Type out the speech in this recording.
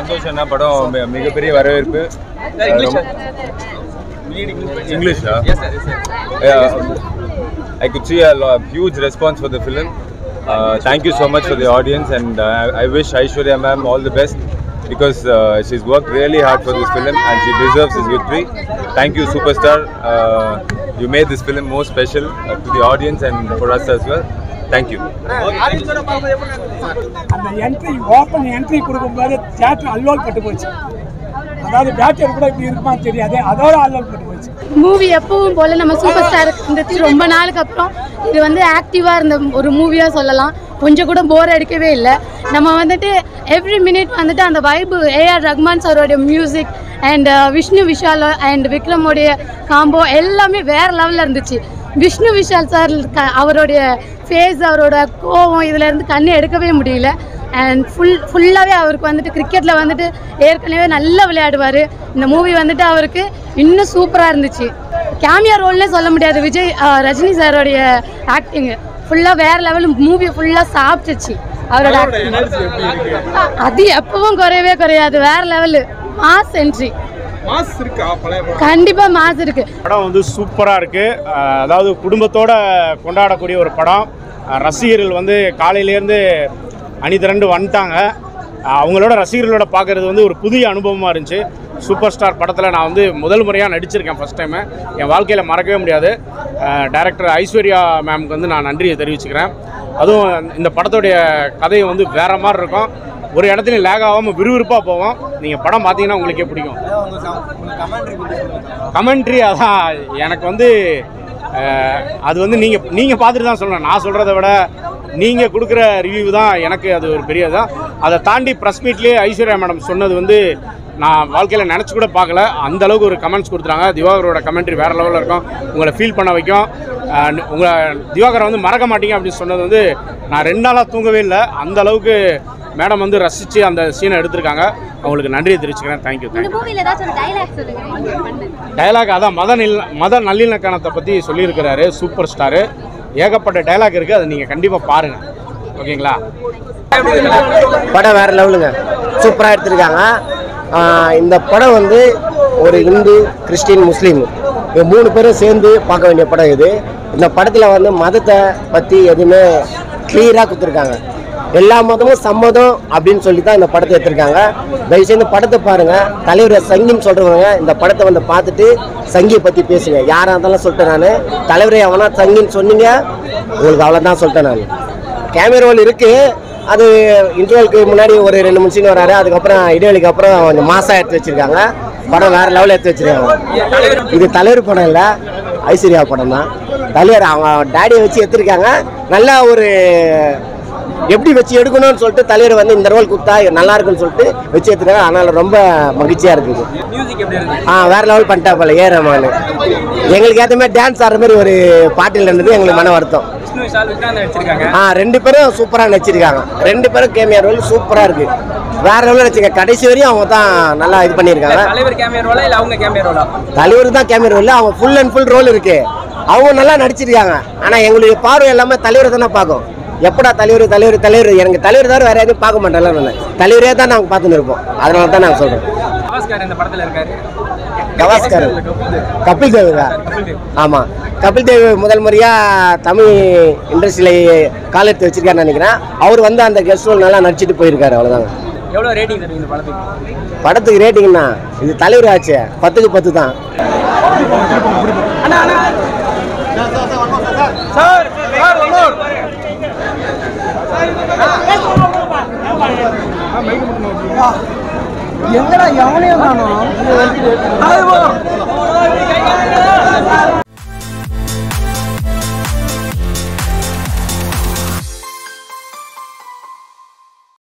சந்தோஷம் என்ன படம் மி- மிகப்பெரிய வரவேற்பு இங்கிலீஷா I could see a lo- huge response for the film. Uh, thank you so much for the audience, and uh, I wish Aishwarya ma'am all the best because uh, she's worked really hard for this film and she deserves this victory. Thank you, superstar. Uh, you made this film more special uh, to the audience and for us as well. Thank you. அந்த entry open entry கொடுக்கும்போது theatre அல்லோல் பட்டு போச்சு அதாவது batter கூட இப்படி இருக்குமான்னு தெரியாது அதோட அல்லோல் பட்டு போச்சு மூவி எப்பவும் போல நம்ம சூப்பர் ஸ்டார் இருந்துச்சு ரொம்ப நாளுக்கு அப்புறம் இது வந்து ஆக்டிவாக இருந்த ஒரு மூவியாக சொல்லலாம் கொஞ்சம் கூட போர் அடிக்கவே இல்லை நம்ம வந்துட்டு எவ்ரி மினிட் வந்துட்டு அந்த வைபு ஏஆர் ரஹ்மான் சாரோடைய music and Vishnu Vishal and விக்ரமோடைய காம்போ எல்லாமே வேற லெவலில் இருந்துச்சு விஷ்ணு விஷால் சார் க- அவருடைய ஃபேஸ் அவரோட கோவம் இதுல இருந்து கண்ணு எடுக்கவே முடியல அண்ட் ஃபுல் ஃபுல்லாகவே அவருக்கு வந்துட்டு கிரிக்கெட்டில் வந்துட்டு ஏற்கனவே நல்லா விளையாடுவார் இந்த மூவி வந்துட்டு அவருக்கு இன்னும் சூப்பராக இருந்துச்சு கேமியா ரோல்னே சொல்ல முடியாது விஜய் அஹ், ரஜினி சாரோடைய ஆக்டிங் ஃபுல்லாக வேற லெவல் மூவி ஃபுல்லாக சாப்பிட்டுச்சு அவரோட acting. அ- அது எப்பவும் குறையவே குறையாது வேற லெவலு மாஸ் என்ட்ரி கண்டிப்பா மாஸ் இருக்கு படம் வந்து சூப்பராக இருக்குது அதாவது குடும்பத்தோட கொண்டாடக்கூடிய ஒரு படம் அஹ் ரசிகர்கள் வந்து காலையிலேருந்து அணி திரண்டு வந்துட்டாங்க அஹ் அவங்களோட ரசிகர்களோட பார்க்குறது வந்து ஒரு புதிய அனுபவமாக இருந்துச்சு சூப்பர் ஸ்டார் படத்தில் நான் வந்து முதல் முறையாக நடிச்சிருக்கேன் ஃபஸ்ட் டைமு என் வாழ்க்கையில் மறக்கவே முடியாது டைரக்டர் ஐஸ்வர்யா மேம்க்கு வந்து நான் நன்றியை தெரிவிச்சுக்கிறேன் அதுவும் இந்த படத்துடைய கதையை வந்து வேறு மாதிரி இருக்கும் ஒரு இடத்துலையும் லேக் ஆகாமல் விறுவிறுப்பாக போவோம் நீங்கள் படம் பார்த்தீங்கன்னா உங்களுக்கே பிடிக்கும் கமெண்ட்ரி அதான் எனக்கு வந்து அஹ், அது வந்து நீங்கள் நீங்கள் பார்த்துட்டு தான் சொல்லணும் நான் சொல்கிறத விட நீங்கள் கொடுக்குற ரிவ்யூ தான் எனக்கு அது ஒரு பெரிய தான் அதை தாண்டி ப்ரெஸ் மீட்லேயே ஐஸ்வர்யா மேடம் சொன்னது வந்து நான் வாழ்க்கையில் நினச்சி கூட பார்க்கல அந்த அளவுக்கு ஒரு கமெண்ட்ஸ் கொடுத்துறாங்க திவாகரோட கமெண்ட்ரி வேறு லெவலில் இருக்கும் உங்களை ஃபீல் பண்ண வைக்கும் அஹ், உங்களை திவாகரை வந்து மறக்க மாட்டீங்க அப்படின்னு சொன்னது வந்து நான் ரெண்டு நாளாக தூங்கவே இல்லை அந்த அளவுக்கு மேடம் வந்து ரசித்து அந்த சீனை எடுத்திருக்காங்க அவங்களுக்கு நன்றியை தெரிவிச்சுக்கிறேன் தேங்க்யூ தேங்க்யூ இந்த மூவில ஏதாச்சும் ஒரு டைலாக் சொல்லுங்க நீங்க பண்ணது டயலாக் அதான் மத நில் மத நல்லிணக்கணத்தை பற்றி சொல்லியிருக்கிறாரு சூப்பர் ஸ்டாரு ஏகப்பட்ட டயலாக் இருக்குது அதை நீங்கள் கண்டிப்பாக பாருங்கள் ஓகேங்களா படம் வேற லெவலுங்க சூப்பராக எடுத்திருக்காங்க ஆஹ் இந்த படம் வந்து ஒரு இந்து கிறிஸ்டின் முஸ்லீம் இவங்க மூணு பேரும் சேர்ந்து பார்க்க வேண்டிய படம் இது இந்த படத்தில் வந்து மதத்தை பற்றி எதுவுமே கிளியராக கொடுத்துருக்காங்க எல்லா மதமும் சம்மதம் அப்படின்னு சொல்லி தான் இந்த படத்தை எடுத்திருக்காங்க தயவு செய்து படத்தை பாருங்க தலைவர் சங்கின்னு சொல்றவங்க இந்த படத்தை வந்து பார்த்துட்டு சங்கியை பற்றி பேசுங்க யாராக இருந்தாலும் சொல்லிட்டேன் நான் தலைவரை எவனா சங்கின்னு சொன்னீங்க உங்களுக்கு அவ்வளோதான் சொல்லிட்டேன் நான் கேமரா ரோல் இருக்கு அது இன்டர்வலுக்கு முன்னாடி ஒரு ரெண்டு மூணு சீன் வராரு அதுக்கப்புறம் இடைவெளிக்கு அப்புறம் கொஞ்சம் மாசா எடுத்து வச்சிருக்காங்க படம் வேற லெவலில் எடுத்து வச்சிருக்காங்க இது தலைவர் படம் இல்லை ஐஸ்வர்யா படம் தான் தலைவர் அவங்க டேடியை வச்சு எடுத்திருக்காங்க நல்லா ஒரு எப்படி வச்சு எடுக்கணும்னு சொல்லிட்டு தலைவர் வந்து இந்த ரோல் கொடுத்தா நல்லா இருக்குன்னு சொல்லிட்டு வச்சு எடுத்துருக்காங்க அதனால ரொம்ப மகிழ்ச்சியா இருக்குது ஆ வேற லெவல் பண்ணிட்டா போல ஏ ரமான் எங்களுக்கு ஏற்ற மாதிரி டான்ஸ் ஆடுற மாதிரி ஒரு பாட்டில் இருந்தது எங்களுக்கு மன வருத்தம் ஆ ரெண்டு பேரும் சூப்பராக நடிச்சிருக்காங்க ரெண்டு பேரும் கேமியா ரோல் சூப்பராக இருக்கு வேற லெவலில் நடிச்சிருக்காங்க கடைசி வரையும் அவங்க தான் நல்லா இது பண்ணியிருக்காங்க தலைவர் கேமியா ரோலா இல்ல அவங்க கேமியா ரோலா தலைவர் தான் கேமியா ரோல் அவங்க ஃபுல் அண்ட் ஃபுல் ரோல் இருக்கு அவங்க நல்லா நடிச்சிருக்காங்க ஆனால் எங்களுடைய பார்வை எல்லாமே தலைவர் தானே பார்க்கும் எப்படா தலைவர் தலைவர் தலைவர் எனக்கு தலைவர் தவிர வேற எதுவும் பார்க்க மாட்டேன்ல நான் தலைவரே தான் நாங்கள் பார்த்துன்னு இருப்போம் அதனால தான் நாங்கள் சொல்கிறோம் கவாஸ்கர் இந்த படத்துல இருக்காரு கவாஸ்கர் கபில் தேவா ஆமாம் கபில் தேவ் முதல் முறையாக தமிழ் இண்டஸ்ட்ரியில் கால் எடுத்து வச்சிருக்காருன்னு நினைக்கிறேன் அவர் வந்து அந்த கெஸ்ட் ரோல் நல்லா நடிச்சிட்டு போயிருக்காரு அவ்வளோதாங்க எவ்வளவு ரேட்டிங் தருவீங்க இந்த படத்துக்கு படத்துக்கு ரேட்டிங்னா இது தலைவர் ஆச்சு பத்துக்கு பத்து தான் எங்கடா எவனையும் காணோம்